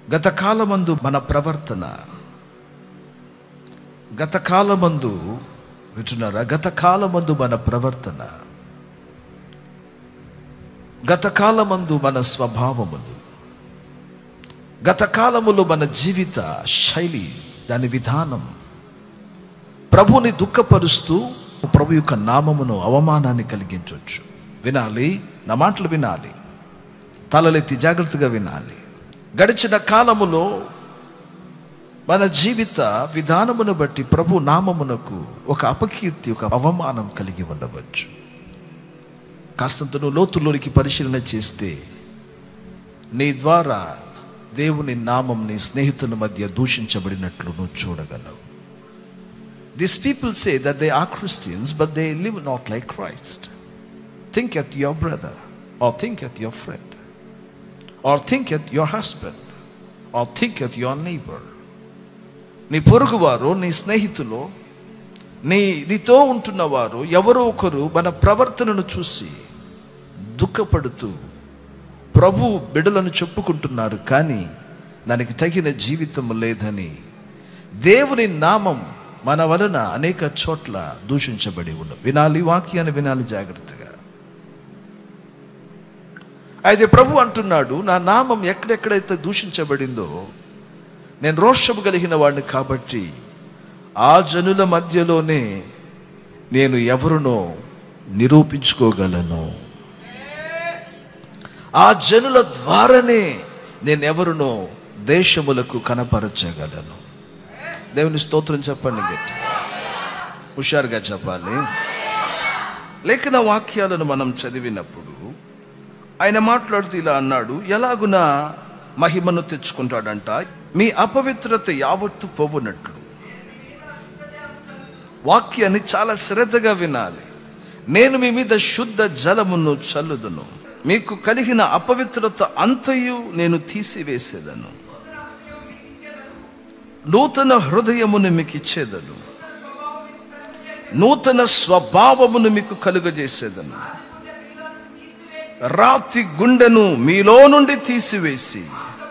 గత కాలమందు మన ప్రవర్తన గత కాలమందు వింటున్నారా గత కాలమందు మన ప్రవర్తన గత కాలమందు మన స్వభావములు గత కాలములో మన జీవిత శైలి దాని విధానం ప్రభుని దుఃఖపరుస్తూ ప్రభు యొక్క నామమును అవమానాన్ని కలిగించవచ్చు వినాలి నా మాటలు వినాలి తలలెత్తి జాగ్రత్తగా వినాలి గడిచిన కాలములో మన జీవిత విధానమును బట్టి ప్రభు నామమునకు ఒక అపకీర్తి ఒక అవమానం కలిగి ఉండవచ్చు కాస్తంత నువ్వు లోతులోనికి పరిశీలన చేస్తే నీ ద్వారా దేవుని నామం నీ స్నేహితుల మధ్య దూషించబడినట్లు నువ్వు చూడగలవు this people say that they are Christians but they live not like Christ think at your brother or think at your friend or think at your husband or think at your neighbour నీ పొరుగువారు నీ స్నేహితులు నీ నీతో ఉంటున్నవారు ఎవరో ఒకరు మన ప్రవర్తనను చూసి దుఃఖపడుతూ ప్రభు బిడలను చెప్పుకుంటున్నారు కానీ దానికి తగిన జీవితం లేదని దేవుని నామం మన వలన అనేక చోట్ల దూషించబడి ఉన్న వినాలి వాక్యాన్ని వినాలి జాగ్రత్తగా అయితే ప్రభు అంటున్నాడు నా నామం ఎక్కడెక్కడైతే దూషించబడిందో నేను రోషము కలిగిన వాడిని కాబట్టి ఆ జనుల మధ్యలోనే నేను ఎవరునో నిరూపించుకోగలను ఆ జనుల ద్వారానే నేను ఎవరునో దేశములకు కనపరచగలను దేవుని స్తోత్రం చెప్పండి గట్టి హుషారుగా చెప్పాలి లేఖన వాక్యాలను మనం చదివినప్పుడు ఆయన మాట్లాడుతూ ఇలా అన్నాడు ఎలాగున మహిమను తెచ్చుకుంటాడంట మీ అపవిత్రత యావత్తు పోవునట్లు వాక్యాన్ని చాలా శ్రద్ధగా వినాలి నేను మీ మీద శుద్ధ జలమును చల్లుదును మీకు కలిగిన అపవిత్రత అంతయు నేను తీసివేసేదను నూతన హృదయమును మీకు ఇచ్చేదను నూతన స్వభావమును మీకు కలుగజేసేదను రాతి గుండెను మీలో నుండి తీసివేసి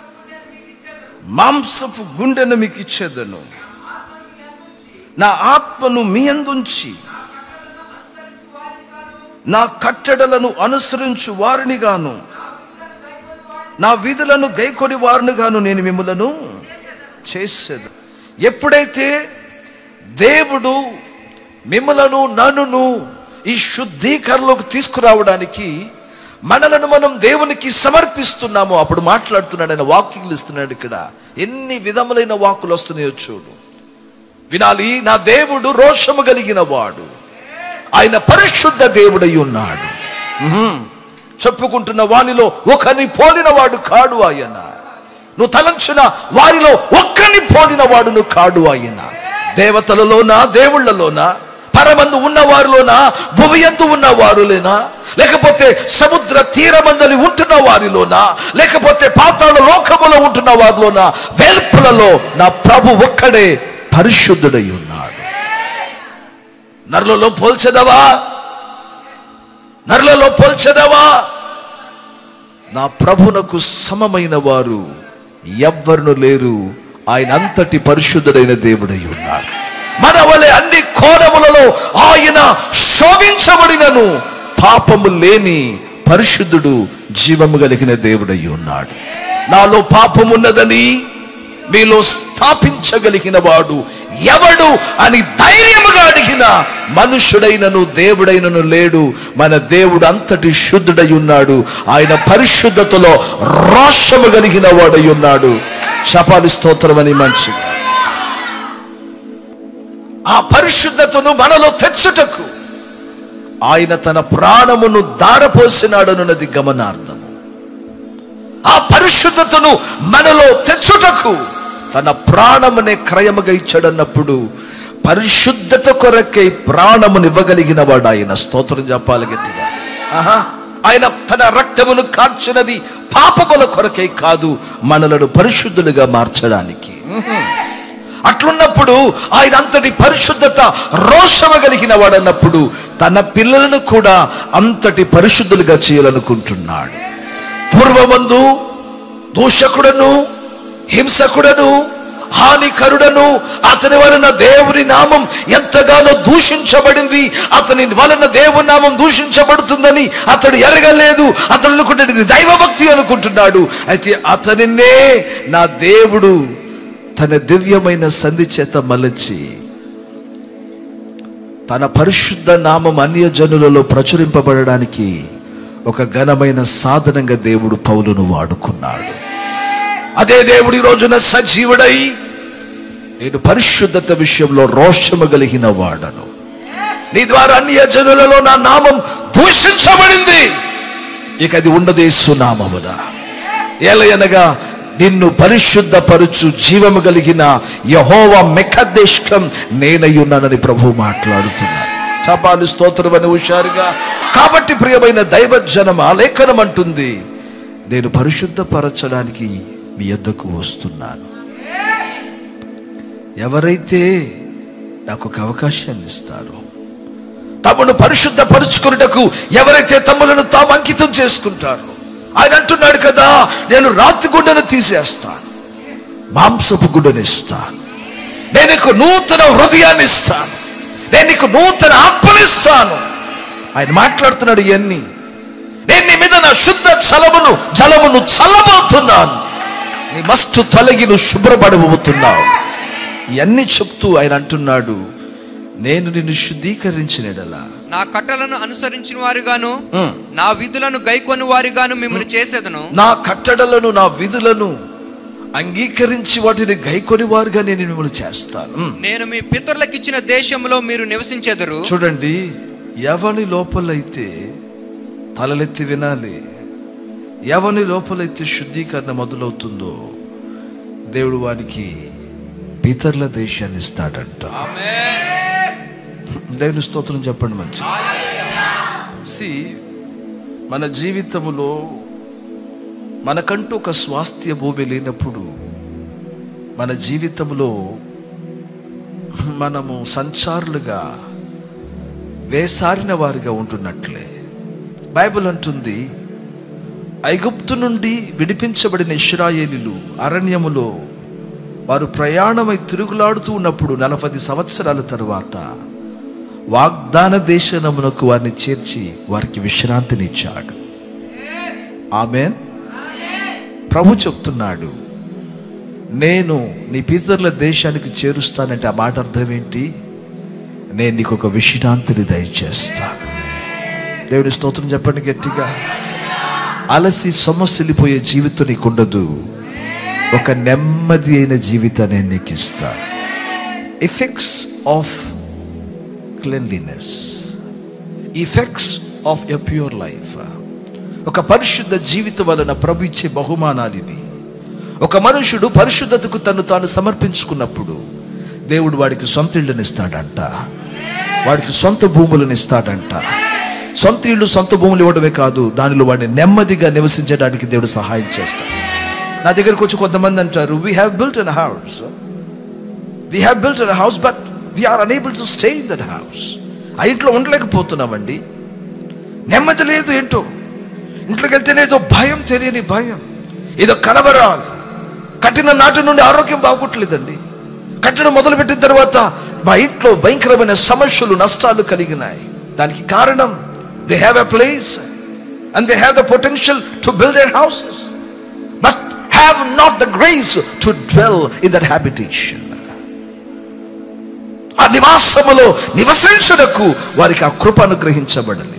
మాంసపు గుండెను మీకు ఇచ్చేదను నా ఆత్మను మీ అందుంచి నా కట్టడలను అనుసరించు వారిని గాను నా విధులను గైకొడి వారిని గాను నేను మిమ్మలను చేసేది ఎప్పుడైతే దేవుడు మిమ్మలను నన్నును ఈ శుద్ధీకరణలోకి తీసుకురావడానికి మనలను మనం దేవునికి సమర్పిస్తున్నాము అప్పుడు మాట్లాడుతున్నాడు ఆయన వాక్యలు ఇస్తున్నాడు ఇక్కడ ఎన్ని విధములైన వాక్కులు వస్తున్నాయో చూడు వినాలి నా దేవుడు రోషము కలిగిన వాడు ఆయన పరిశుద్ధ దేవుడై ఉన్నాడు ఉహుం. చెప్పుకుంటున్న వానిలో ఒకని పోలిన వాడు కాడు ఆయన నువ్వు తలంచిన వారిలో ఒక్కని పోలిన వాడును కాడు ఆయన దేవతలలోనా దేవుళ్ళలోనా పరమందు ఉన్నవారిలోనా భువియందు ఉన్న వారులేనా లేకపోతే సముద్ర తీరమందలి ఉంటున్న వారిలోనా లేకపోతే పాతాళ లోకములో ఉంటున్న వారిలోనా వెల్పులలో నా ప్రభు ఒక్కడే పరిశుద్ధుడై ఉన్నాడు నరులలో పోల్చెదవా నరులలో పోల్చెదవా నా ప్రభునకు సమమైన వారు ఎవ్వరును లేరు ఆయన అంతటి పరిశుద్ధుడైన దేవుడై ఉన్నాడు మన వలె అన్ని కోణములలో ఆయన శోభించబడినను పాపము లేని పరిశుద్ధుడు జీవము కలిగిన దేవుడై ఉన్నాడు నాలో పాపమున్నదని మీలో స్థాపించగలిగిన వాడు ఎవడు అని ధైర్యముగా అడిగిన మనుషుడైనను దేవుడైనను లేడు మన దేవుడు అంతటి శుద్ధుడై ఉన్నాడు ఆయన పరిశుద్ధతలో రోషము కలిగిన వాడై ఉన్నాడు శపాలి స్తోత్రం అని మంచి ఆ పరిశుద్ధతను మనలో తెచ్చుటకు ఆయన తన ప్రాణమును దారపోసినాడనున్నది గమనార్థము ఆ పరిశుద్ధతను మనలో తెచ్చుటకు తన ప్రాణమునే క్రయముగా ఇచ్చాడన్నప్పుడు పరిశుద్ధత కొరకై ప్రాణమును ఇవ్వగలిగిన వాడు ఆయన స్తోత్రం చెప్పాలి గట్టిగా ఆహా ఆయన తన రక్తమును కార్చినది పాపముల కొరకై కాదు మనలను పరిశుద్ధులుగా మార్చడానికి అట్లున్నప్పుడు ఆయన అంతటి పరిశుద్ధత రోషము కలిగిన వాడన్నప్పుడు తన పిల్లలను కూడా అంతటి పరిశుద్ధులుగా చేయాలనుకుంటున్నాడు పూర్వమందు దూషకుడను హింసకుడను హానికరుడను అతని వలన దేవుని నామం ఎంతగానో దూషించబడింది అతని వలన దేవుని నామం దూషించబడుతుందని అతడు ఎరగలేదు అతడు అనుకుంటున్నది దైవభక్తి అనుకుంటున్నాడు అయితే అతనినే నా దేవుడు తన దివ్యమైన సంధి చేత మలచి తన పరిశుద్ధ నామం అన్య జనులలో ప్రచురింపబడడానికి ఒక ఘనమైన సాధనంగా దేవుడు పౌలును వాడుకున్నాడు అదే దేవుడు ఈ రోజున సజీవుడై నేను పరిశుద్ధత విషయంలో రోషము కలిగిన వాడను నీ ద్వారా అన్య జనులలో నా నామం దూషించబడింది ఇక అది ఉన్నదే సునామమున ఏలయనగా నిన్ను పరిశుద్ధపరుచు జీవము కలిగిన యహోవ మెఖదేశకం నేనయ్యున్నానని ప్రభు మాట్లాడుతున్నాడు చపాలు స్తోత్రం అని హుషారుగా కాబట్టి ప్రియమైన దైవజనం ఆలేఖనం అంటుంది నేను పరిశుద్ధపరచడానికి మీ యొద్దకు వస్తున్నాను ఎవరైతే నాకు ఒక అవకాశాన్ని ఇస్తారో తమను పరిశుద్ధపరుచుకున్నటకు ఎవరైతే తమలను తాము అంకితం చేసుకుంటారో ఆయన అంటున్నాడు కదా నేను రాతి గుండెను తీసేస్తాను మాంసపు గుండెను ఇస్తాను నేను నీకు నూతన హృదయాన్ని ఇస్తాను నేను నీకు నూతన ఆత్మనిస్తాను ఆయన మాట్లాడుతున్నాడు ఇవన్నీ నేను నీ మీద నా శుద్ధ జలమును జలమును చల్లబోతున్నాను నీ మస్తు తొలగి నువ్వు శుభ్రపడబోతున్నావు ఇవన్నీ చెప్తూ ఆయన అంటున్నాడు నేను నిన్ను శుద్ధీకరించినడలా నా కట్టలను అనుసరించిన వారుగాను ఉమ్. నా విధులను గైకొని వారుగాను మిమ్మల్ని చేసేదను నా కట్టడలను నా విధులను అంగీకరించి వాటిని గైకొని వారుగా నేను మిమ్మల్ని చేస్తాను ఉమ్. నేను మీ పితరులకు ఇచ్చిన దేశంలో మీరు నివసించెదరు చూడండి ఎవని లోపలైతే తలలెత్తి వినాలి ఎవని లోపలైతే శుద్ధీకరణ మొదలవుతుందో దేవుడు వానికి పితరుల దేశాన్ని ఇస్తాడంట దేవుని స్తోత్రం చెప్పండి మంచి సి మన జీవితములో మనకంటూ ఒక స్వాస్థ్య భూమి లేనప్పుడు మన జీవితంలో మనము సంచారులుగా వేసారిన వారిగా ఉంటున్నట్లే బైబిల్ అంటుంది ఐగుప్తు నుండి విడిపించబడిన ఇస్రాయేలీలు అరణ్యములో వారు ప్రయాణమై తిరుగులాడుతూ ఉన్నప్పుడు నలభై సంవత్సరాల తరువాత వాగ్దాన దేశనమునకు వారిని చేర్చి వారికి విశ్రాంతినిచ్చాడు ఆమెన్ ప్రభు చెప్తున్నాడు నేను నీ పితరుల దేశానికి చేరుస్తానంటే ఆ మాట అర్థం ఏంటి నేను నీకు ఒక విశ్రాంతిని దయచేస్తాను దేవుని స్తోత్రం చెప్పండి గట్టిగా అలసి సొమ్మసిల్లిపోయే జీవితం నీకుండదు ఒక నెమ్మది అయిన జీవితాన్ని నేను నీకు ఇస్తాను effects of cleanliness effects of a pure life ఒక పరిశుద్ధ జీవితం వలన ప్రభు ఇచ్చే బహుమానాలు ఇవి ఒక మనుషుడు పరిశుద్ధతకు తను తాను సమర్పించుకున్నప్పుడు దేవుడు వాడికి సొంత ఇళ్ళని ఇస్తాడంట వాడికి సొంత భూములను ఇస్తాడంట సొంత ఇళ్ళు సొంత భూములు ఇవ్వడమే కాదు దానిలో వాడిని నెమ్మదిగా నివసించడానికి దేవుడు సహాయం చేస్తాడు నా దగ్గరకు వచ్చి కొంతమంది అంటారు we have built an house we have built an house but we are unable to stay in that house ఆ ఇంట్లో ఉండలేకపోతున్నామండి నెమ్మది లేదు ఏంటో ఇంట్లోకి వెళ్తేనే ఏదో భయం తెలియని భయం ఏదో కలవరాలు కట్టిన నాటి నుండి ఆరోగ్యం బాగోట్లేదండి కట్టడం మొదలుపెట్టిన తర్వాత మా ఇంట్లో భయంకరమైన సమస్యలు నష్టాలు కలిగినాయి దానికి కారణం they have a place and they have the potential to build their houses but have not the grace to dwell in that habitation ఆ నివాసములో నివసించుటకు వారికి ఆ కృప అనుగ్రహించబడలేదు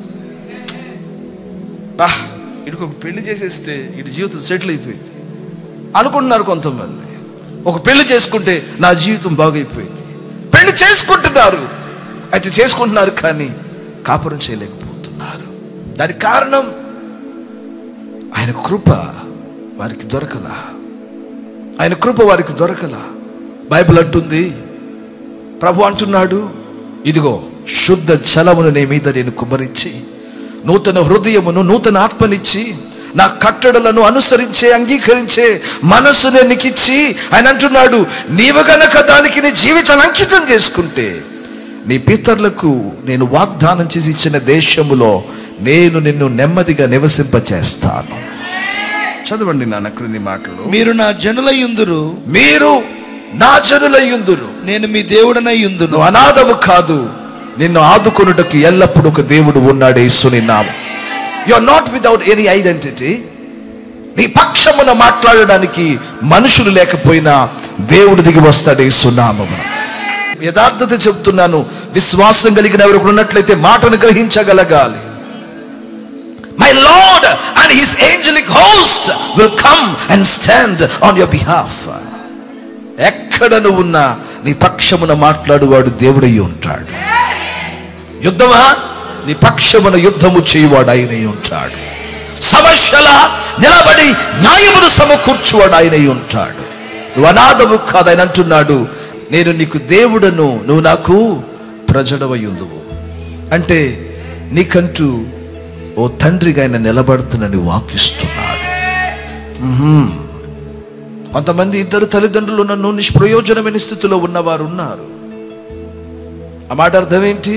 బా ఇడికి ఒక పెళ్లి చేసేస్తే ఇటు జీవితం సెటిల్ అయిపోయింది అనుకుంటున్నారు కొంతమంది ఒక పెళ్లి చేసుకుంటే నా జీవితం బాగైపోయింది పెళ్లి చేసుకుంటున్నారు అయితే చేసుకుంటున్నారు కానీ కాపురం చేయలేకపోతున్నారు దానికి కారణం ఆయన కృప వారికి దొరకలా ఆయన కృప వారికి దొరకలా బైబిల్ అంటుంది ప్రభు అంటున్నాడు ఇదిగో శుద్ధ జలమును నీ మీద నేను కుమరించి నూతన హృదయమును నూతన ఆత్మనిచ్చి నా కట్టడలను అనుసరించే అంగీకరించే మనస్సు నేను నీకు ఇచ్చి ఆయన అంటున్నాడు నీవు గనక దానికి నీ జీవితాన్ని అంకితం చేసుకుంటే నీ పితరులకు నేను వాగ్దానం చేసి ఇచ్చిన దేశములో నేను నిన్ను నెమ్మదిగా నివసింపచేస్తాను చదవండి నాన్న క్రింది మాటలు మీరు నా జనులయ్యుందురు మీరు నా జనులయ్యుందురు నేను మీ దేవుడనై ఉందును నువ్వు అనాథము కాదు నిన్ను ఆదుకొనుటకు ఎల్లప్పుడూ ఒక దేవుడు ఉన్నాడు యేసుని నామం you are not without any identity నీ పక్షమున మాట్లాడడానికి మనుషులు లేకపోయినా దేవుడు దిగి వస్తాడు యేసు నామమున యథార్థత చెప్తున్నాను విశ్వాసం కలిగిన ఎవరు ఉన్నట్లయితే మాటను గ్రహించగలగాలి my Lord and his angelic host will come and stand on your behalf ఎక్కడ నువ్వు ఉన్నా నీ పక్షమున మాట్లాడువాడు దేవుడై ఉంటాడు యుద్ధమా నీ పక్షమున యుద్ధము చేయువాడు ఆయనై ఉంటాడు సమస్యల నిలబడి న్యాయమును సమకూర్చువాడు ఆయనై ఉంటాడు నువ్వు అనాథము కాదు ఆయన అంటున్నాడు నేను నీకు దేవుడను నువ్వు నాకు ప్రజడవై ఉందువు అంటే నీకంటూ ఓ తండ్రిగా ఆయన నిలబడుతున్నని వాకిస్తున్నాడు మ్మ్హ్మ్. కొంతమంది ఇద్దరు తల్లిదండ్రులు నన్ను నిష్ప్రయోజనమైన స్థితిలో ఉన్నవారు ఉన్నారు ఆ మాట అర్థం ఏంటి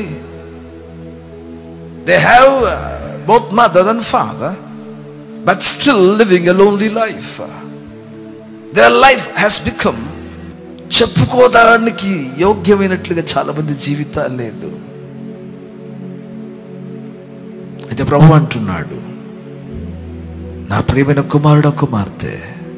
they have both mother and father but still living a lonely life their life has become చెప్పుకోవడానికి యోగ్యమైనట్లుగా చాలా మంది జీవితాలు లేదు అయితే ప్రభు అంటున్నాడు నా ప్రియమైన కుమారుడు కుమార్తె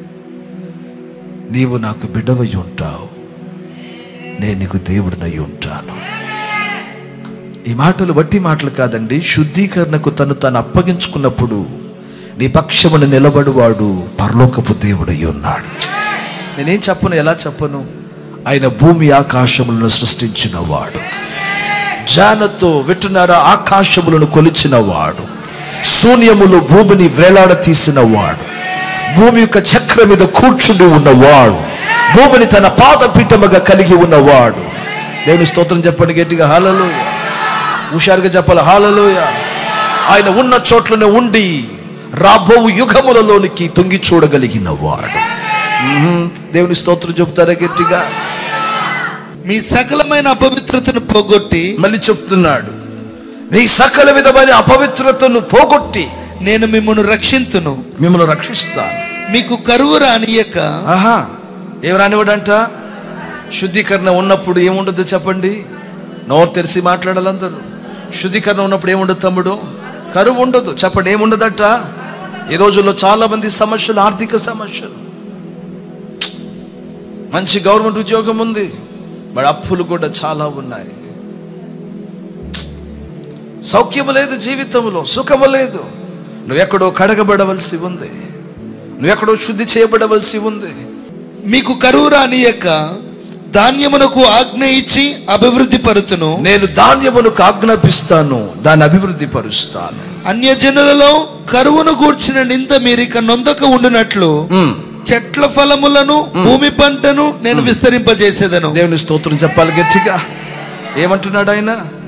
నీవు నాకు బిడ్డవై ఉంటావు నేను నీకు దేవుడినై ఉంటాను ఈ మాటలు వట్టి మాటలు కాదండి శుద్ధీకరణకు తను తాను అప్పగించుకున్నప్పుడు నీ పక్షమున నిలబడువాడు పరలోకపు దేవుడై ఉన్నాడు నేనేం చెప్పను ఎలా చెప్పను ఆయన భూమి ఆకాశములను సృష్టించిన వాడు జానతో విట్టునార ఆకాశములను కొలిచిన వాడు శూన్యములు భూమిని వేలాడ తీసిన వాడు భూమి యొక్క చక్రం మీద కూర్చుండి ఉన్నవాడు భూమిని తన పాదపీఠముగా కలిగి ఉన్నవాడు దేవుని స్తోత్రం చెప్పండి గట్టిగా హాలలోయ హుషారుగా చెప్పాలి హాలలోయ ఆయన ఉన్న చోట్లనే ఉండి రాబో యుగములలోనికి తొంగి చూడగలిగిన వాడు మ్మ్. దేవుని స్తోత్రం చెప్తారా గట్టిగా మీ సకలమైన అపవిత్రతను పోగొట్టి మళ్ళీ చెప్తున్నాడు నీ సకల విధమైన అపవిత్రతను పోగొట్టి నేను మిమ్మల్ని రక్షింతును మిమ్మల్ని రక్షిస్తాను మీకు కరువు రానియక ఆహా ఏం రానివాడంట శుద్ధీకరణ ఉన్నప్పుడు ఏముండదు చెప్పండి నోరు తెరిచి మాట్లాడాలి అందరూ శుద్ధీకరణ ఉన్నప్పుడు ఏముండదు తమ్ముడు కరువు ఉండదు చెప్పండి ఏముండదట ఈ రోజుల్లో చాలా మంది సమస్యలు ఆర్థిక సమస్యలు మంచి గవర్నమెంట్ ఉద్యోగం ఉంది మరి అప్పులు కూడా చాలా ఉన్నాయి సౌఖ్యము లేదు జీవితంలో సుఖము లేదు నువ్వెక్కడో కడగబడవలసి ఉంది నువ్వెక్కడో శుద్ధి చేయబడవలసి ఉంది మీకు కరువు రానియక ధాన్యమునకు ఆజ్ఞ ఇచ్చి అభివృద్ధి పరుతును నేను ధాన్యమునకు ఆజ్ఞాపిస్తాను దాన్ని అభివృద్ధి పరుస్తాను అన్యజనులలో కరువును గూర్చిన నింద మీరిక నొందక ఉండునట్లు ఉమ్. చెట్ల ఫలములను భూమి పంటను నేను విస్తరింపజేసేదను దేవుని స్తోత్రం చెప్పాలి గట్టిగా ఏమంటున్నాడు ఆయన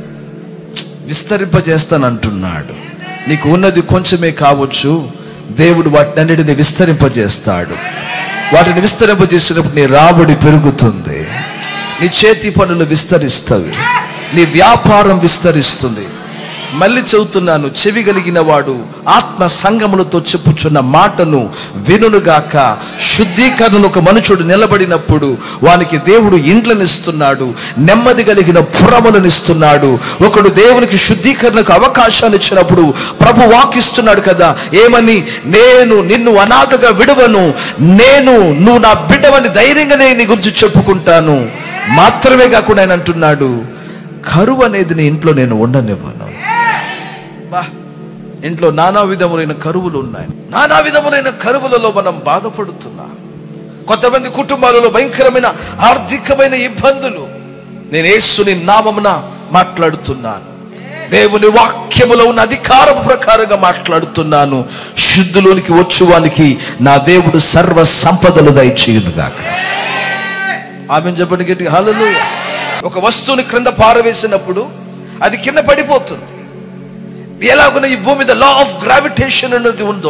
విస్తరింపజేస్తానంటున్నాడు నీకు ఉన్నది కొంచెమే కావచ్చు దేవుడు వాటినన్నిటిని విస్తరింపజేస్తాడు వాటిని విస్తరింపజేసినప్పుడు నీ రాబడి పెరుగుతుంది నీ చేతి పనులు విస్తరిస్తవి నీ వ్యాపారం విస్తరిస్తుంది మళ్ళీ చెబుతున్నాను చెవి కలిగిన వాడు ఆత్మ సంగములతో చెప్పుచున్న మాటను వినుగాక శుద్ధీకరణలో ఒక మనుషుడు నిలబడినప్పుడు వానికి దేవుడు ఇండ్లనిస్తున్నాడు నెమ్మది కలిగిన పురములనిస్తున్నాడు ఒకడు దేవునికి శుద్ధీకరణకు అవకాశాన్ని ఇచ్చినప్పుడు ప్రభు వాకిస్తున్నాడు కదా ఏమని నేను నిన్ను అనాథగా విడవను నేను నువ్వు నా బిడ్డవని ధైర్యంగానే నీ గురించి చెప్పుకుంటాను మాత్రమే కాకుండా ఆయన అంటున్నాడు కరువు అనేది నీ ఇంట్లో నేను ఉండనివ్వను బా ఇంట్లో నానా విధములైన కరువులు ఉన్నాయి నానా విధములైన కరువులలో మనం బాధపడుతున్నాం కొంతమంది కుటుంబాలలో భయంకరమైన ఆర్థికమైన ఇబ్బందులు నేను యేసుని నామమున మాట్లాడుతున్నాను దేవుని వాక్యములో ఉన్న అధికారం ప్రకారంగా మాట్లాడుతున్నాను శుద్ధులోనికి వచ్చువానికి నా దేవుడు సర్వ సంపదలు దయచేయునుగాక ఆమె చెప్పండి గట్టి హలలు ఒక వస్తువుని క్రింద పారవేసినప్పుడు అది కింద పడిపోతుంది ఎలాగున్న ఈ భూమి మీద లా ఆఫ్ గ్రావిటేషన్ అన్నది ఉందో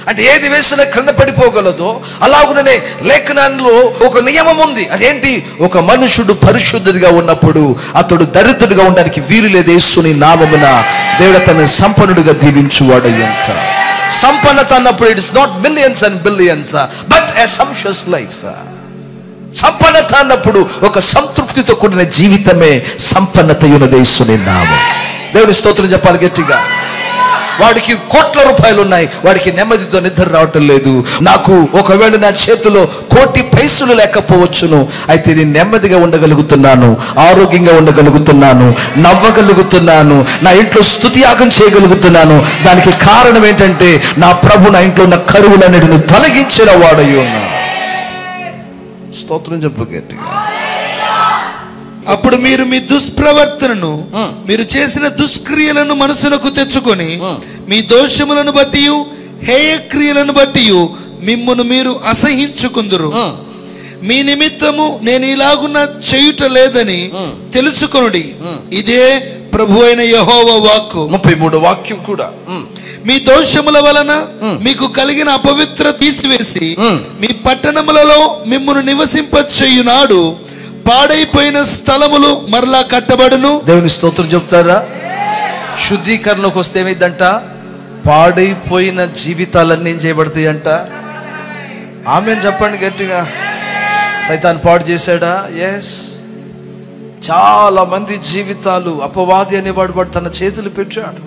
అంటే ఏది వేసినా క్రింద పడిపోగలదో అలాగుననే లేఖనంలో ఒక నియమం ఉంది అదేంటి ఒక మనుషుడు పరిశుద్ధుడిగా ఉన్నప్పుడు అతడు దరిద్రుడిగా ఉండడానికి వీలు లేదు యేసుని నామమున దేవుడు తన సంపన్నుడిగా దీవించువాడై ఉంటాడు సంపన్నత అన్నప్పుడు it is not billions and billions but a conscious life సంపన్నత అన్నప్పుడు ఒక సంతృప్తితో కూడిన జీవితమే సంపన్నత యేసుని నామం దేవుని స్తోత్రం చెప్పాలి గట్టిగా వాడికి కోట్ల రూపాయలు ఉన్నాయి వాడికి నెమ్మదితో నిద్ర రావటం లేదు నాకు ఒకవేళ నా చేతిలో కోటి పైసలు లేకపోవచ్చును అయితే నేను నెమ్మదిగా ఉండగలుగుతున్నాను ఆరోగ్యంగా ఉండగలుగుతున్నాను నవ్వగలుగుతున్నాను నా ఇంట్లో స్తుతియాగం చేయగలుగుతున్నాను దానికి కారణం ఏంటంటే నా ప్రభు నా ఇంట్లో ఉన్న కరువులన్నిటిని తొలగించిన వాడై ఉన్నాను స్తోత్రం చెప్పు గట్టిగా అప్పుడు మీరు మీ దుష్ప్రవర్తనను మీరు చేసిన దుష్క్రియలను మనసునకు తెచ్చుకొని మీ దోషములను బట్టి హేయ క్రియలను బట్టి మిమ్మును మీరు అసహించుకుందురు మీ నిమిత్తము నేను ఇలాగున్న చేయుట లేదని తెలుసుకొనుడి ఇదే ప్రభు అయిన యహోవ వాక్కు ముప్పై మూడు వాక్యం కూడా ఉమ్. మీ దోషముల వలన మీకు కలిగిన అపవిత్ర తీసివేసి మీ పట్టణములలో మిమ్మును నివసింపచేయునాడు పాడైపోయిన స్థలములు మరలా కట్టబడును దేవుని స్తోత్రం చెప్తారా శుద్ధీకరణకు వస్తే ఏమైందంట పాడైపోయిన జీవితాలన్నీ ఏం చేయబడతాయంట ఆమె చెప్పండి గట్టిగా సైతాన్ పాడు చేశాడా ఎస్ చాలా మంది జీవితాలు అపవాది అనేవాడు వాడు తన చేతులు పెట్టాడు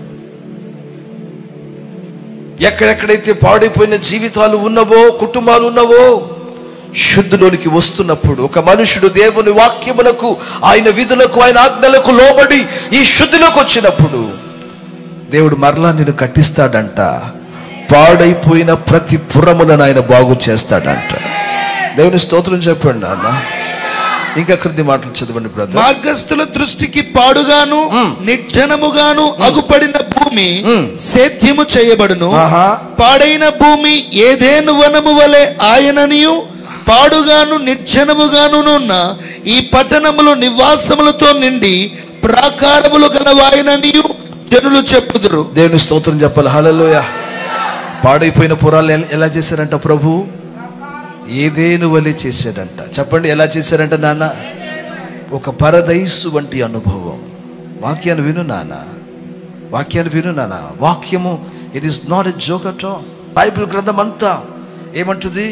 ఎక్కడెక్కడైతే పాడైపోయిన జీవితాలు ఉన్నవో కుటుంబాలు ఉన్నవో శుద్ధులోనికి వస్తున్నప్పుడు ఒక మనుషుడు దేవుని వాక్యములకు ఆయన విధులకు ఆయన ఆజ్ఞలకు లోబడి ఈ శుద్ధిలోకి వచ్చినప్పుడు దేవుడు మరలా నేను కట్టిస్తాడంట పాడైపోయిన ప్రతి పురములను ఆయన బాగు చేస్తాడంట దేవుని స్తోత్రం చెప్పండి నాన్న ఇంకా క్రింది మాటలు చదవండి బ్రదర్ మార్గస్థుల దృష్టికి పాడుగాను నిర్జనముగాను అగుపడిన భూమి సేద్యము చేయబడును ఆహా పాడైన భూమి ఏదేను వనము వలె ఆయననియు పాడుగాను నిర్జనముగాను ఉన్న ఈ పట్టణములు నివాసములతో నిండి ప్రాకారములు గలవాయననియు జనులు చెప్పుదురు దేవుని స్తోత్రం చెప్పాలి హలలోయ పాడైపోయిన పురాలు ఎల- ఎలా చేశారంట ప్రభు ఏదేను వలె చేశాడంట చెప్పండి ఎలా చేశారంట నాన్న ఒక పరదైసు వంటి అనుభవం వాక్యాన్ని విను నాన్న వాక్యాన్ని విను నాన్న వాక్యము it is not a joke at all Bible గ్రంథం అంతా ఏమంటుంది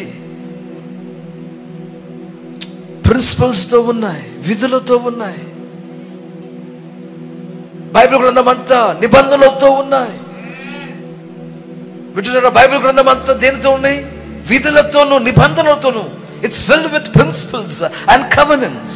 ప్రిన్సిపల్స్తో ఉన్నాయి విధులతో ఉన్నాయి బైబిల్ గ్రంథం అంతా నిబంధనలతో ఉన్నాయి వింటున్నారా బైబిల్ గ్రంథం అంతా దేనితో ఉన్నాయి విధులతోను నిబంధనలతోను it's filled with principles and covenants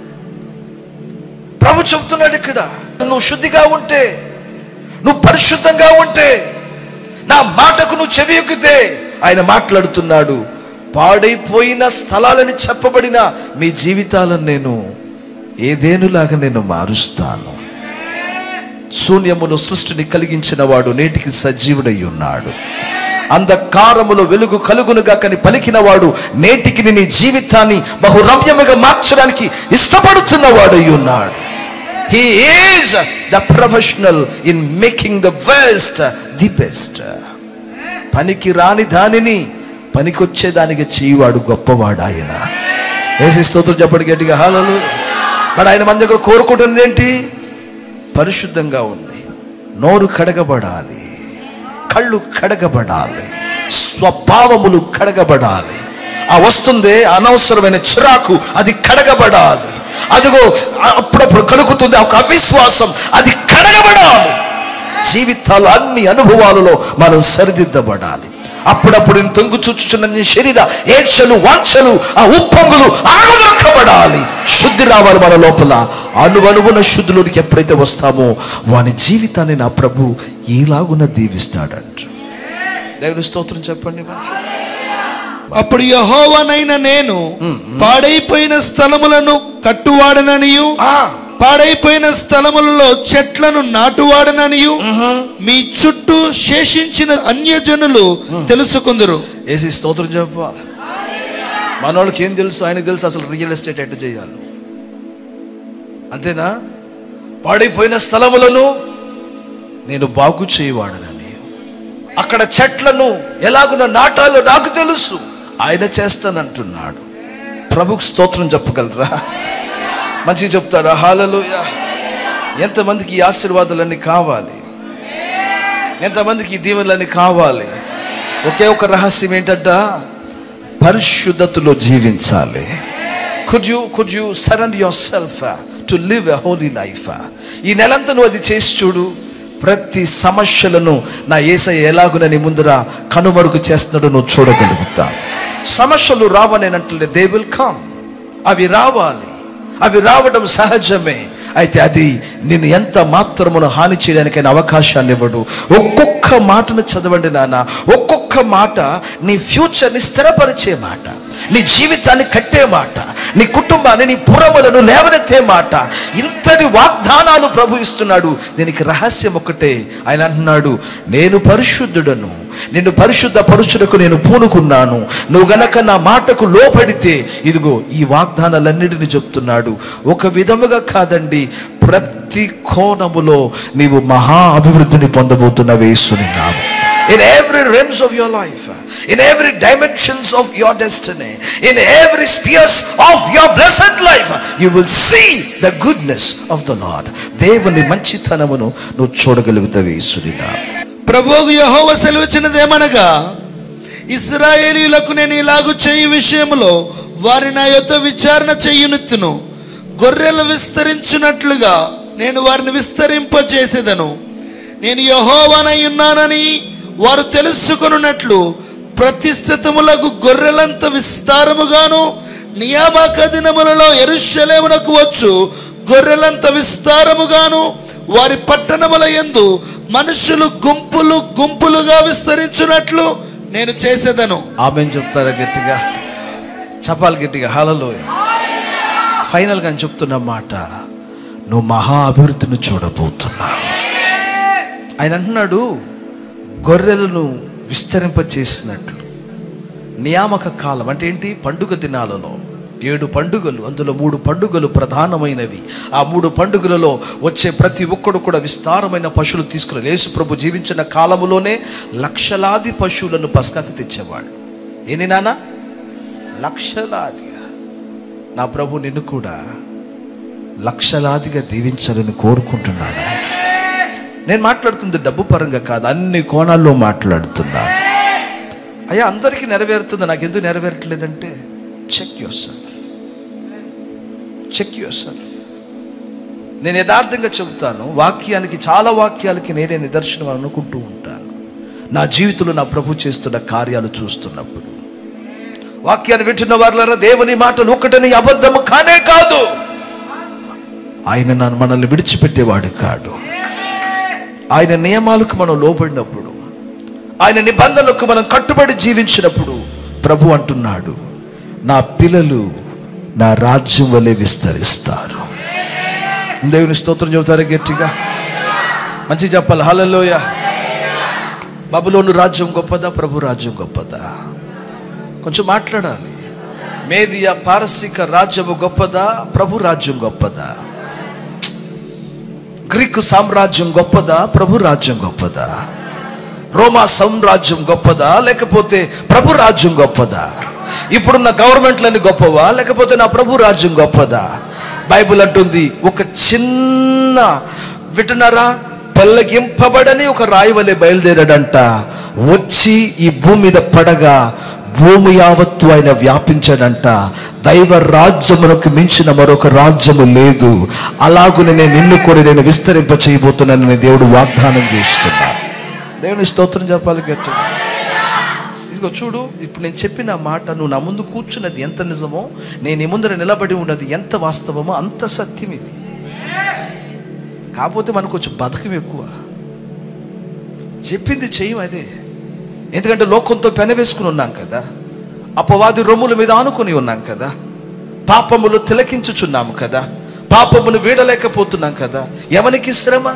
ప్రభు చెప్తున్నాడు ఇక్కడ నువ్వు శుద్ధిగా ఉంటే నువ్వు పరిశుద్ధంగా ఉంటే నా మాటకు నువ్వు చెవి ఎక్కితే ఆయన మాట్లాడుతున్నాడు పాడైపోయిన స్థలాలని చెప్పబడిన మీ జీవితాలను నేను ఏదేనులాగా నేను మారుస్తాను శూన్యమును సృష్టిని కలిగించిన వాడు నేటికి సజీవుడై ఉన్నాడు అంధకారములో వెలుగు కలుగునుగా కని పలికిన వాడు నేటికి నీ జీవితాన్ని బహు రమ్యముగా మార్చడానికి ఇష్టపడుతున్న వాడై ఉన్నాడు he is the professional in making the best the best పనికి రాని దానిని పనికొచ్చే దానికి చేయవాడు గొప్పవాడు ఆయన ఏసి స్తోత్రం చెప్పండి గట్టిగా హాలలు మరి ఆయన మన దగ్గర కోరుకుంటున్నది ఏంటి పరిశుద్ధంగా ఉంది నోరు కడగబడాలి కళ్ళు కడగబడాలి స్వభావములు కడగబడాలి ఆ వస్తుంది అనవసరమైన చిరాకు అది కడగబడాలి అదిగో అప్పుడప్పుడు కలుగుతుంది ఒక అవిశ్వాసం అది కడగబడాలి జీవితాలు అన్ని అనుభవాలలో మనం సరిదిద్దబడాలి అప్పుడప్పుడు నేను తొంగు చూచుచున్న నీ శరీర ఏడ్చలు వాంఛలు ఆ ఉప్పొంగులు ఆడదొక్కబడాలి శుద్ధి రావాలి మన లోపల అణువణువున శుద్ధులోనికి ఎప్పుడైతే వస్తామో వాని జీవితాన్ని నా ప్రభు ఈలాగున దీవిస్తాడంట దేవుని స్తోత్రం చెప్పండి మంచి అప్పుడు యహోవనైన నేను పాడైపోయిన స్థలములను కట్టువాడననియు పాడైపోయిన స్థలములలో చెట్లను నాటువాడననియు మీ చుట్టూ శేషించిన అన్యజనులు తెలుసుకుందరు ఏసి స్తోత్రం చెప్పాలి మనోళ్ళకి ఏం తెలుసు ఆయనకు తెలుసు అసలు రియల్ ఎస్టేట్ ఎట్ట చేయాలి అంతేనా పాడైపోయిన స్థలములను నేను బాగు చేయవాడనని అక్కడ చెట్లను ఎలాగున నాటాలో నాకు తెలుసు ఆయన చేస్తానంటున్నాడు ప్రభుకు స్తోత్రం చెప్పగలరా మంచిగా చెప్తారా హాలలోయ ఎంతమందికి ఈ ఆశీర్వాదాలన్నీ కావాలి ఎంతమందికి ఈ దీవెనలన్నీ కావాలి ఒకే ఒక రహస్యం ఏంటంట పరిశుద్ధతలో జీవించాలి could you could you surrender yourself to live a holy life ఈ నెలంతా నువ్వు అది చేసి చూడు ప్రతి సమస్యలను నా ఏసయ్య ఎలాగున నీ ముందర కనుమరుగు చేస్తున్నాడో నువ్వు చూడగలుగుతా సమస్యలు రావనేనంటే దే విల్ కమ్ అవి రావాలి అవి రావడం సహజమే అయితే అది నిన్ను ఎంత మాత్రమును హాని చేయడానికైనా అవకాశాన్ని ఇవ్వడు ఒక్కొక్క మాటను చదవండి నాన్న ఒక్కొక్క మాట నీ ఫ్యూచర్ని స్థిరపరిచే మాట నీ జీవితాన్ని కట్టే మాట నీ కుటుంబాన్ని నీ పురములను లేవనెత్తే మాట ఇంతటి వాగ్దానాలు ప్రభు ఇస్తున్నాడు దీనికి రహస్యం ఒకటే ఆయన అంటున్నాడు నేను పరిశుద్ధుడను నిన్ను పరిశుద్ధ పరుచులకు నేను పూనుకున్నాను నువ్వు గనక నా మాటకు లోపడితే ఇదిగో ఈ వాగ్దానాలన్నిటిని చెప్తున్నాడు ఒక విధముగా కాదండి ప్రతి కోణములో నీవు మహా అభివృద్ధిని పొందబోతున్న వేసుని నాము in every realms of your life in every dimensions of your destiny in every spheres of your blessed life you will see the goodness of the lord దేవుని మంచితనమును నువ్వు చూడగలుగుతావు యేసునినా ప్రభువుకు యహోవ సెలవిచ్చినదేమనగా ఇస్రాయేలీలకు నేను ఇలాగు చేయు విషయములో వారి నా యొద్ద విచారణ చెయ్యునెత్తును గొర్రెలు విస్తరించినట్లుగా నేను వారిని విస్తరింపజేసేదను నేను యహోవానై ఉన్నానని వారు తెలుసుకొనున్నట్లు ప్రతిష్ఠితములకు గొర్రెలంత విస్తారముగాను నియామక దినములలో ఎరుషలేమునకు వచ్చు గొర్రెలంత విస్తారముగాను వారి పట్టణముల యందు మనుషులు గుంపులు గుంపులుగా విస్తరించున్నట్లు నేను చేసేదను ఆమెను చెప్తారా గట్టిగా చెప్పాలి గట్టిగా హాలలో ఫైనల్గా అని చెప్తున్న మాట నువ్వు మహా అభివృద్ధిని చూడబోతున్నావు ఆయన అంటున్నాడు గొర్రెలను విస్తరింపచేసినట్లు నియామక కాలం అంటే ఏంటి పండుగ దినాలలో ఏడు పండుగలు అందులో మూడు పండుగలు ప్రధానమైనవి ఆ మూడు పండుగలలో వచ్చే ప్రతి ఒక్కడు కూడా విస్తారమైన పశువులు తీసుకుని యేసు ప్రభు జీవించిన కాలములోనే లక్షలాది పశువులను పస్కాకి తెచ్చేవాడు ఎన్ని నాన్న లక్షలాదిగా నా ప్రభు నిన్ను కూడా లక్షలాదిగా దీవించాలని కోరుకుంటున్నాడు ఆయన. నేను మాట్లాడుతుంది డబ్బు పరంగా కాదు అన్ని కోణాల్లో మాట్లాడుతున్నాను అయ్యా అందరికీ నెరవేరుతుంది నాకు ఎందుకు నెరవేరట్లేదంటే check yourself check yourself నేను యథార్థంగా చెబుతాను వాక్యానికి చాలా వాక్యాలకి నేనే నిదర్శనం అనుకుంటూ ఉంటాను నా జీవితంలో నా ప్రభు చేస్తున్న కార్యాలు చూస్తున్నప్పుడు వాక్యాన్ని వింటున్న వారులారా దేవుని మాటలు ఒక్కటని అబద్ధము కానే కాదు ఆయన నన్ను మనల్ని విడిచిపెట్టేవాడు కాడు ఆయన నియమాలకు మనం లోబడినప్పుడు ఆయన నిబంధనలకు మనం కట్టుబడి జీవించినప్పుడు ప్రభు అంటున్నాడు నా పిల్లలు నా రాజ్యం వలె విస్తరిస్తారు దేవుని స్తోత్రం చెబుతారు గట్టిగా మంచి చెప్పాలి హలలోయ బబులోను రాజ్యం గొప్పదా ప్రభు రాజ్యం గొప్పదా కొంచెం మాట్లాడాలి మేదియా పారసిక రాజ్యము గొప్పదా ప్రభు రాజ్యం గొప్పదా గ్రీకు సామ్రాజ్యం గొప్పదా ప్రభు రాజ్యం గొప్పదా రోమా సామ్రాజ్యం గొప్పదా లేకపోతే ప్రభు రాజ్యం గొప్పదా ఇప్పుడున్న గవర్నమెంట్లని గొప్పవా లేకపోతే నా ప్రభు రాజ్యం గొప్పదా బైబిల్ అంటుంది ఒక చిన్న వింటున్నారా పెళ్ళగింపబడని ఒక రాయి వలె బయలుదేరాడంట వచ్చి ఈ భూమి మీద పడగా భూమి యావత్తు ఆయన వ్యాపించాడంట దైవ రాజ్యమునకు మించిన మరొక రాజ్యము లేదు అలాగునే నేను నిన్ను కూడా నేను విస్తరింప చేయబోతున్నానని దేవుడు వాగ్దానం చేస్తున్నా దేవుని స్తోత్రం చెప్పాలి గట్టి ఇదిగో చూడు ఇప్పుడు నేను చెప్పిన మాట నువ్వు నా ముందు కూర్చున్నది ఎంత నిజమో నేను నీ ముందర నిలబడి ఉన్నది ఎంత వాస్తవమో అంత సత్యం ఇది కాకపోతే మనకు కొంచెం బతకం ఎక్కువ చెప్పింది చెయ్యం అదే ఎందుకంటే లోకంతో పెనవేసుకుని ఉన్నాం కదా అపవాది రొమ్ముల మీద ఆనుకుని ఉన్నాం కదా పాపములు తిలకించుచున్నాము కదా పాపమును వీడలేకపోతున్నాం కదా ఎవనికి శ్రమ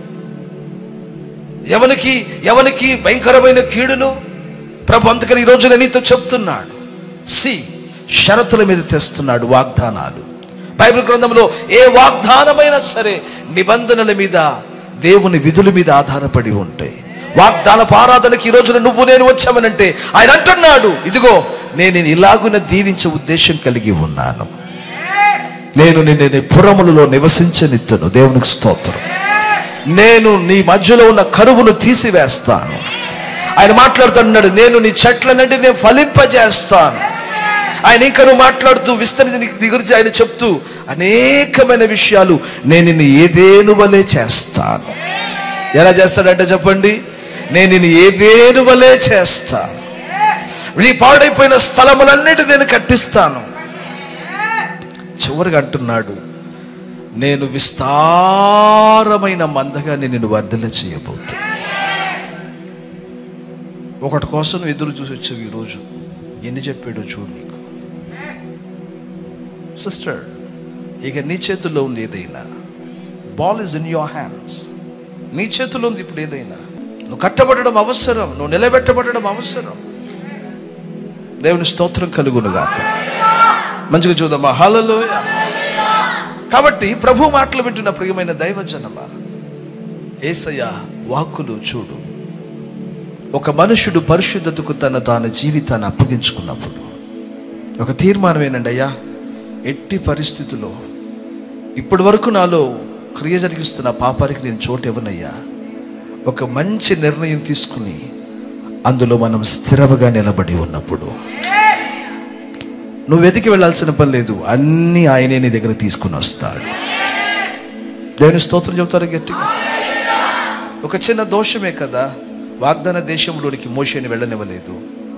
ఎవనికి ఎవనికి భయంకరమైన కీడులు ప్రభు అందుకని ఈ రోజున నీతో చెప్తున్నాడు సి షరతుల మీద తెస్తున్నాడు వాగ్దానాలు బైబిల్ గ్రంథంలో ఏ వాగ్దానమైనా సరే నిబంధనల మీద దేవుని విధుల మీద ఆధారపడి ఉంటాయి వాగ్దానపు ఆరాధనకి ఈ రోజున నువ్వు నేను వచ్చామనంటే ఆయన అంటున్నాడు ఇదిగో నేను నిన్ను ఇలాగున దీవించే ఉద్దేశం కలిగి ఉన్నాను నేను నిన్ను నీ పురములలో నివసించనిత్తును దేవునికి స్తోత్రం నేను నీ మధ్యలో ఉన్న కరువును తీసివేస్తాను ఆయన మాట్లాడుతున్నాడు నేను నీ చెట్లనంటే నేను ఫలింపజేస్తాను ఆయన ఇంకా నువ్వు మాట్లాడుతూ విస్తరించి నీ గురించి ఆయన చెప్తూ అనేకమైన విషయాలు నేను నిన్ను ఏదేను వలె చేస్తాను ఎలా చేస్తాడంటే చెప్పండి నేను నిన్ను ఏదేను వలె చేస్తాను నీ పాడైపోయిన స్థలములన్నిటి నేను కట్టిస్తాను చివరిగా అంటున్నాడు నేను విస్తారమైన మందగా నేను నిన్ను వర్ధల చేయబోతున్నా ఒకటి కోసం నువ్వు ఎదురు చూసి వచ్చావు ఈరోజు ఎన్ని చెప్పాడో చూడు నీకు సిస్టర్ ఇక నీ చేతుల్లో ఉంది ఏదైనా ball is in your hands నీ చేతుల్లో ఉంది ఇప్పుడు ఏదైనా నువ్వు కట్టబడడం అవసరం నువ్వు నిలబెట్టబడడం అవసరం దేవుని స్తోత్రం కలుగునుగాక మంచిగా చూద్దామా హల్లెలూయ కాబట్టి ప్రభు మాటలు వింటున్న ప్రియమైన దైవజనమా ఏసయ్య వాక్కులు చూడు ఒక మనుషుడు పరిశుద్ధతకు తన తాను జీవితాన్ని అప్పగించుకున్నప్పుడు ఒక తీర్మానం ఏంటండి అయ్యా ఎట్టి పరిస్థితుల్లో ఇప్పటి వరకు నాలో క్రియ జరిగిస్తున్న పాపానికి నేను చోటు ఇవ్వనయ్యా ఒక మంచి నిర్ణయం తీసుకుని అందులో మనం స్థిరముగా నిలబడి ఉన్నప్పుడు నువ్వు వెతికి వెళ్ళాల్సిన పని లేదు అన్నీ ఆయనే నీ దగ్గర తీసుకుని వస్తాడు దేవుని స్తోత్రం చెబుతారు గట్టిగా ఒక చిన్న దోషమే కదా వాగ్దాన దేశంలోనికి మోషేని వెళ్ళనివ్వలేదు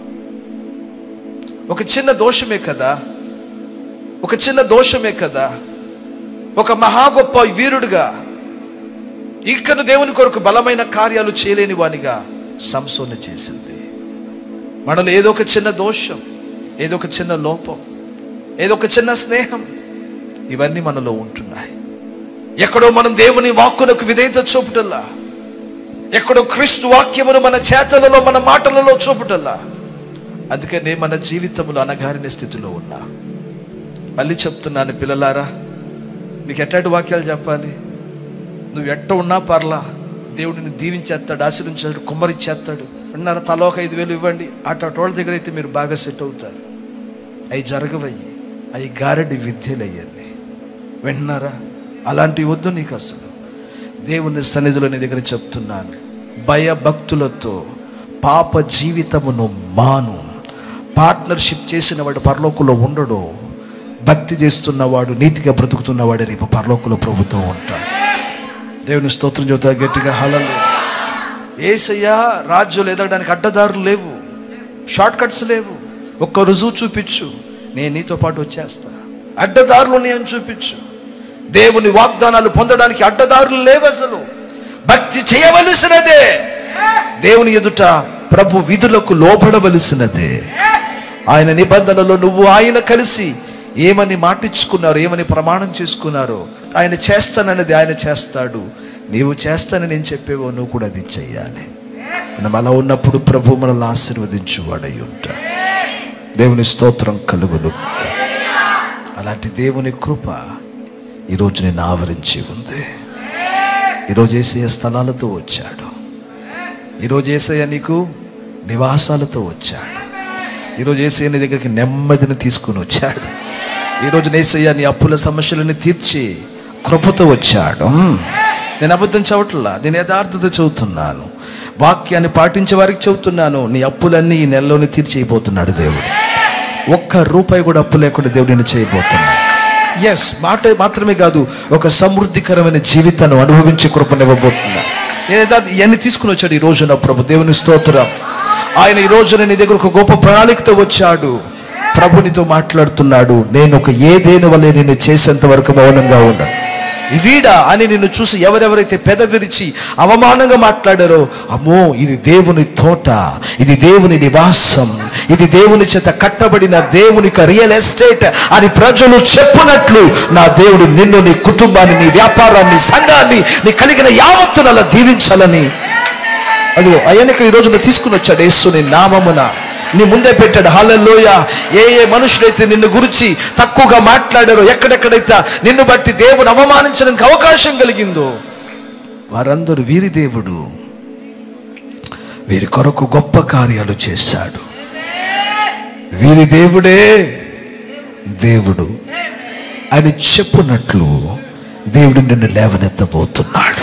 ఒక చిన్న దోషమే కదా ఒక చిన్న దోషమే కదా ఒక మహా గొప్ప వీరుడుగా ఇంకను దేవుని కొరకు బలమైన కార్యాలు చేయలేని వానిగా సంసోన చేసింది మనలో ఏదో ఒక చిన్న దోషం ఏదో ఒక చిన్న లోపం ఏదో ఒక చిన్న స్నేహం ఇవన్నీ మనలో ఉంటున్నాయి ఎక్కడో మనం దేవుని వాక్కునకు విధేయత చూపుటల్లా ఎక్కడో క్రీస్తు వాక్యమును మన చేతలలో మన మాటలలో చూపుటల్లా అందుకనే మన జీవితంలో అనగారిన స్థితిలో ఉన్నా మళ్ళీ చెప్తున్నాను పిల్లలారా మీకు ఎట్లాంటి వాక్యాలు చెప్పాలి నువ్వు ఎట్ట ఉన్నా పర్లా దేవుడిని దీవించేస్తాడు ఆశీర్వించాడు కుమ్మరిచ్చేస్తాడు విన్నారా తలో ఒక ఐదు వేలు ఇవ్వండి అటు అటోళ్ళ దగ్గర అయితే మీరు బాగా సెట్ అవుతారు అవి జరగవయ్యి అవి గారడి విద్యలు అయ్యండి వింటున్నారా అలాంటివి వద్దు నీకు అసలు దేవుని సన్నిధిలో నీ దగ్గర చెప్తున్నాను భయభక్తులతో పాప జీవితమును మాను పార్ట్నర్షిప్ చేసిన వాడు పరలోకంలో ఉండడు భక్తి చేస్తున్నవాడు నీతిగా బ్రతుకుతున్నవాడు రేపు పరలోకంలో ప్రభుత్వం ఉంటాడు దేవుని స్తోత్రం చెబుతా గట్టిగా హలలు ఏసయ్యా రాజ్యంలో ఎదగడానికి అడ్డదారులు లేవు షార్ట్ కట్స్ లేవు ఒక్క రుజువు చూపించు నేను నీతో పాటు వచ్చేస్తా అడ్డదారులు ఉన్నాయని చూపించు దేవుని వాగ్దానాలు పొందడానికి అడ్డదారులు లేవు అసలు భక్తి చేయవలసినదే దేవుని ఎదుట ప్రభు విధులకు లోబడవలసినదే ఆయన నిబంధనలో నువ్వు ఆయన కలిసి ఏమని మాటించుకున్నారు ఏమని ప్రమాణం చేసుకున్నారో ఆయన చేస్తానన్నది ఆయన చేస్తాడు నీవు చేస్తానని నేను చెప్పేవో నువ్వు కూడా అది చెయ్యాలి మనం అలా ఉన్నప్పుడు ప్రభు మనల్ని ఆశీర్వదించువాడై ఉంటాడు దేవుని స్తోత్రం కలుగును అలాంటి దేవుని కృప ఈరోజు నేను ఆవరించి ఉంది ఈరోజు ఏసయ్య స్థలాలతో వచ్చాడు ఈరోజు ఏసయ్య నీకు నివాసాలతో వచ్చాడు ఈరోజు ఏసయ్య నీ దగ్గరికి నెమ్మదిని తీసుకుని వచ్చాడు ఈరోజు నేసయ్య నీ అప్పుల సమస్యలను తీర్చి కృపతో వచ్చాడు నేను అబద్ధం చవట్లా నేను యథార్థత చెబుతున్నాను వాక్యాన్ని పాటించే వారికి చెబుతున్నాను నీ అప్పులన్నీ ఈ నెలలోనే తీర్చేయబోతున్నాడు దేవుడు ఒక్క రూపాయి కూడా అప్పు లేకుండా దేవుడు నేను చేయబోతున్నాడు ఎస్ మాట మాత్రమే కాదు ఒక సమృద్ధికరమైన జీవితాన్ని అనుభవించే కృపనివ్వబోతున్నా నేను యథార్థ- ఇవన్నీ తీసుకుని వచ్చాడు ఈ రోజున ప్రభు దేవుని స్తోత్రం ఆయన ఈ రోజున నీ దగ్గర ఒక గొప్ప ప్రణాళికతో వచ్చాడు ప్రభు నీతో మాట్లాడుతున్నాడు నేను ఒక ఏదేని వల్లే నిన్ను చేసేంత వరకు మౌనంగా ఉన్నాను వీడా అని నిన్ను చూసి ఎవరెవరైతే పెద విరిచి అవమానంగా మాట్లాడారో అమ్మో ఇది దేవుని తోట ఇది దేవుని నివాసం ఇది దేవుని చేత కట్టబడిన దేవుని రియల్ ఎస్టేట్ అని ప్రజలు చెప్పునట్లు నా దేవుడు నిన్ను నీ కుటుంబాన్ని నీ వ్యాపారాన్ని సంఘాన్ని నీ కలిగిన యావత్తును అలా దీవించాలని అదిగో ఆయన ఇక్కడ ఈ రోజున తీసుకుని వచ్చాడు యేసుని నామమున నీ ముందే పెట్టాడు హాలలోయ ఏ ఏ మనుషులైతే నిన్ను గురించి తక్కువగా మాట్లాడారో ఎక్కడెక్కడైతే నిన్ను బట్టి దేవుని అవమానించడానికి అవకాశం కలిగిందో వారందరూ వీరి దేవుడు వీరి కొరకు గొప్ప కార్యాలు చేశాడు వీరి దేవుడే దేవుడు అని చెప్పునట్లు దేవుడు నిన్ను లేవనెత్తబోతున్నాడు